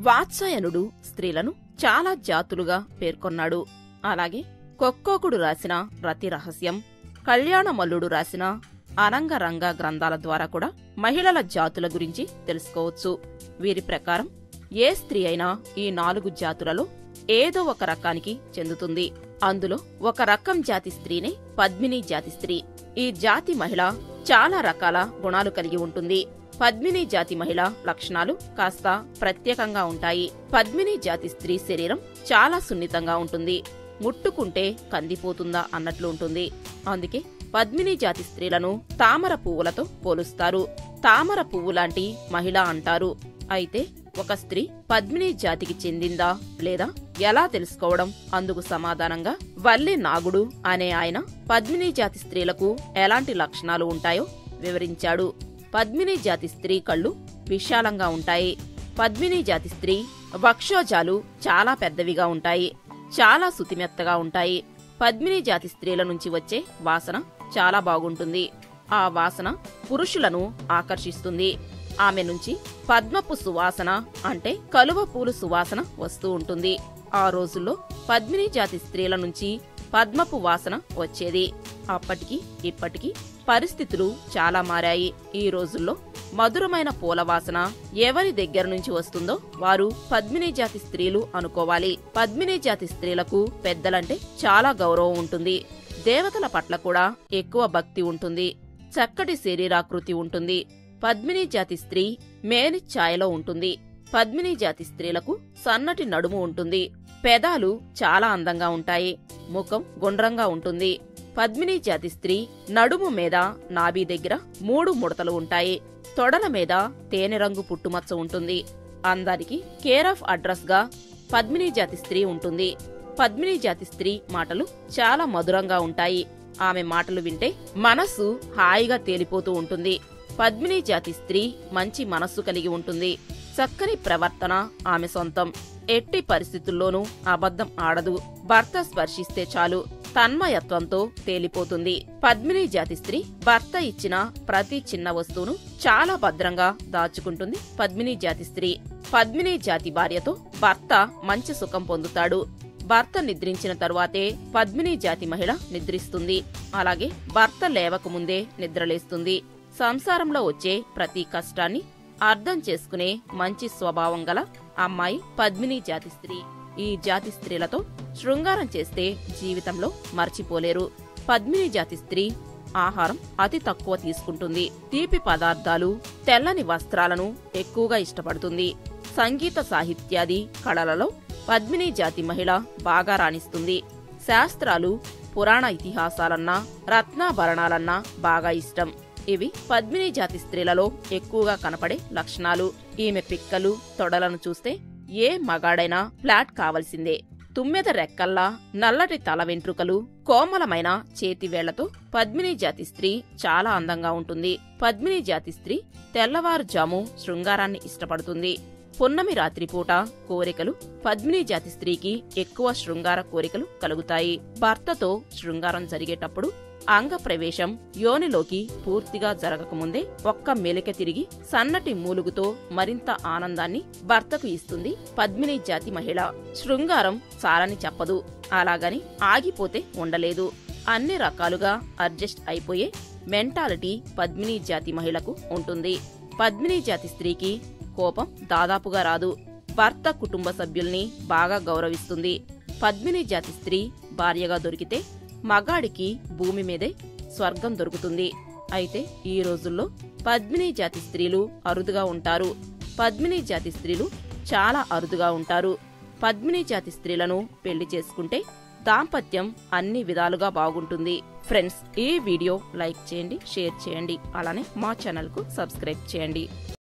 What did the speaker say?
వాత్సాయనుడు స్త్రీలను చాలా జాతులుగా పేర్కొన్నాడు అలాగే కొక్కోకుడు రాసిన రతి రహస్యం కళ్యాణమల్లుడు రాసిన అనంగరంగ గ్రంథాల ద్వారా కూడా మహిళల జాతుల గురించి తెలుసుకోవచ్చు వీరి ప్రకారం ఏ స్త్రీ అయినా ఈ నాలుగు జాతులలో ఏదో ఒక రకానికి చెందుతుంది అందులో ఒక రకం జాతి స్త్రీనే పద్మిని జాతి స్త్రీ ఈ జాతి మహిళ చాలా రకాల గుణాలు కలిగి ఉంటుంది పద్మిని జాతి మహిళ లక్షణాలు కాస్త ప్రత్యేకంగా ఉంటాయి పద్మిని జాతి స్త్రీ శరీరం చాలా సున్నితంగా ఉంటుంది ముట్టుకుంటే కందిపోతుందా అన్నట్లు ఉంటుంది అందుకే పద్మిని జాతి స్త్రీలను తామర పువ్వులతో పోలుస్తారు తామర పువ్వు లాంటి మహిళ అంటారు అయితే ఒక స్త్రీ పద్మిని జాతికి చెందిందా లేదా ఎలా తెలుసుకోవడం అందుకు సమాధానంగా వల్లి నాగుడు అనే ఆయన పద్మిని జాతి స్త్రీలకు ఎలాంటి లక్షణాలు ఉంటాయో వివరించాడు పద్మిని జాతి స్త్రీ కళ్ళు విశాలంగా ఉంటాయి పద్మిని జాతి స్త్రీ వక్షోజాలు చాలా పెద్దవిగా ఉంటాయి చాలా సుతిమెత్తగా ఉంటాయి పద్మిని జాతి స్త్రీల నుంచి వచ్చే వాసన చాలా బాగుంటుంది ఆ వాసన పురుషులను ఆకర్షిస్తుంది ఆమె నుంచి పద్మపు సువాసన అంటే కలువ పూలు సువాసన వస్తూ ఉంటుంది ఆ రోజుల్లో పద్మిని జాతి స్త్రీల నుంచి పద్మపు వాసన వచ్చేది అప్పటికి ఇప్పటికి పరిస్థితులు చాలా మారాయి ఈ రోజుల్లో మధురమైన పూల వాసన ఎవరి దగ్గర నుంచి వస్తుందో వారు పద్మిని జాతి స్త్రీలు అనుకోవాలి పద్మిని జాతి స్త్రీలకు పెద్దలంటే చాలా గౌరవం ఉంటుంది దేవతల పట్ల కూడా ఎక్కువ భక్తి ఉంటుంది చక్కటి శరీరాకృతి ఉంటుంది పద్మిని జాతి స్త్రీ మేని ఛాయలో ఉంటుంది పద్మిని జాతి స్త్రీలకు సన్నటి నడుము ఉంటుంది పెదాలు చాలా అందంగా ఉంటాయి ముఖం గుండ్రంగా ఉంటుంది పద్మిని జాతి స్త్రీ నడుము మీద నాభి దగ్గర మూడు ముడతలు ఉంటాయి తొడల మీద తేనె రంగు పుట్టుమచ్చ ఉంటుంది అందరికి కేర్ ఆఫ్ అడ్రస్ గా పద్మిని జాతి స్త్రీ ఉంటుంది పద్మిని జాతి స్త్రీ మాటలు చాలా మధురంగా ఉంటాయి ఆమె మాటలు వింటే మనస్సు హాయిగా తేలిపోతూ ఉంటుంది పద్మిని జాతి స్త్రీ మంచి మనస్సు కలిగి ఉంటుంది చక్కని ప్రవర్తన ఆమె సొంతం ఎట్టి పరిస్థితుల్లోనూ అబద్ధం ఆడదు భర్త స్పర్శిస్తే చాలు తన్మయత్వంతో తేలిపోతుంది పద్మిని జాతి స్త్రీ భర్త ఇచ్చిన ప్రతి చిన్న వస్తువును చాలా భద్రంగా దాచుకుంటుంది పద్మిని జాతి స్త్రీ పద్మిని జాతి భార్యతో భర్త మంచి సుఖం పొందుతాడు భర్త నిద్రించిన తరువాతే పద్మిని జాతి మహిళ నిద్రిస్తుంది అలాగే భర్త లేవకముందే నిద్రలేస్తుంది సంసారంలో వచ్చే ప్రతి కష్టాన్ని అర్థం చేసుకునే మంచి స్వభావం గల అమ్మాయి పద్మిని జాతి స్త్రీ ఈ జాతి స్త్రీలతో శృంగారం చేస్తే జీవితంలో మర్చిపోలేరు పద్మిని జాతి స్త్రీ ఆహారం అతి తక్కువ తీసుకుంటుంది తీపి పదార్థాలు తెల్లని వస్త్రాలను ఎక్కువగా ఇష్టపడుతుంది సంగీత సాహిత్యాది కళలలో పద్మిని జాతి మహిళ బాగా రాణిస్తుంది శాస్త్రాలు పురాణ ఇతిహాసాలన్నా రత్నాభరణాలన్నా బాగా ఇష్టం ఇవి పద్మిని జాతి స్త్రీలలో ఎక్కువగా కనపడే లక్షణాలు ఈమె పిక్కలు తొడలను చూస్తే ఏ మగాడైనా ఫ్లాట్ కావలసిందే తుమ్మెద రెక్కల్లా నల్లటి తల వెంట్రుకలు కోమలమైన చేతివేళ్లతో పద్మిని జాతి స్త్రీ చాలా అందంగా ఉంటుంది పద్మిని జాతి స్త్రీ తెల్లవారుజాము శృంగారాన్ని ఇష్టపడుతుంది పున్నమి రాత్రిపూట కోరికలు పద్మిని జాతి స్త్రీకి ఎక్కువ శృంగార కోరికలు కలుగుతాయి భర్తతో శృంగారం జరిగేటప్పుడు అంగ ప్రవేశం యోనిలోకి పూర్తిగా జరగకముందే ఒక్క మెలిక తిరిగి సన్నటి మూలుగుతో మరింత ఆనందాన్ని భర్తకు ఇస్తుంది పద్మిని జాతి మహిళ శృంగారం చాలని చెప్పదు అలాగని ఆగిపోతే ఉండలేదు అన్ని రకాలుగా అడ్జస్ట్ అయిపోయే మెంటాలిటీ పద్మిని జాతి మహిళకు ఉంటుంది పద్మిని జాతి స్త్రీకి కోపం దాదాపుగా రాదు భర్త కుటుంబ సభ్యుల్ని బాగా గౌరవిస్తుంది పద్మిని జాతి స్త్రీ భార్యగా దొరికితే మగాడికి భూమి మీదే స్వర్గం దొరుకుతుంది అయితే ఈ రోజుల్లో పద్మిని జాతి స్త్రీలు అరుదుగా ఉంటారు పద్మిని జాతి స్త్రీలు చాలా అరుదుగా ఉంటారు పద్మిని జాతి స్త్రీలను పెళ్లి చేసుకుంటే దాంపత్యం అన్ని విధాలుగా బాగుంటుంది ఫ్రెండ్స్ ఈ వీడియో లైక్ చేయండి షేర్ చేయండి అలానే మా ఛానల్కు సబ్స్క్రైబ్ చేయండి